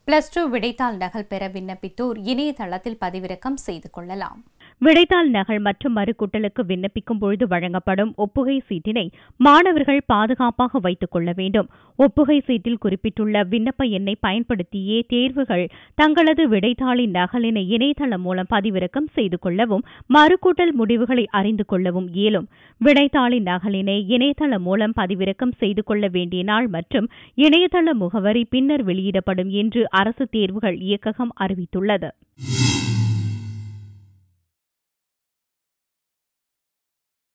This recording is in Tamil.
பிளஸ் டூ விடைத்தாள் நகல் பெற விண்ணப்பித்தோர் இணையதளத்தில் பதிவிறக்கம் செய்து கொள்ளலாம் விடைத்தாள் நகல் மற்றும் மறுகூட்டலுக்கு விண்ணப்பிக்கும் பொழுது வழங்கப்படும் ஒப்புகை சீட்டினை மாணவர்கள் பாதுகாப்பாக வைத்துக் கொள்ள வேண்டும் ஒப்புகை சீட்டில் குறிப்பிட்டுள்ள விண்ணப்ப எண்ணை பயன்படுத்தியே தேர்வுகள் தங்களது விடைத்தாளின் நகலினை இணையதளம் மூலம் பதிவிறக்கம் செய்து கொள்ளவும் மறுகூட்டல் முடிவுகளை அறிந்து கொள்ளவும் இயலும் விடைத்தாளின் நகலினை இணையதளம் மூலம் பதிவிறக்கம் செய்து கொள்ள வேண்டிய நாள் மற்றும் இணையதள முகவரி பின்னர் வெளியிடப்படும் என்று அரசு தேர்வுகள் இயக்ககம் அறிவித்துள்ளது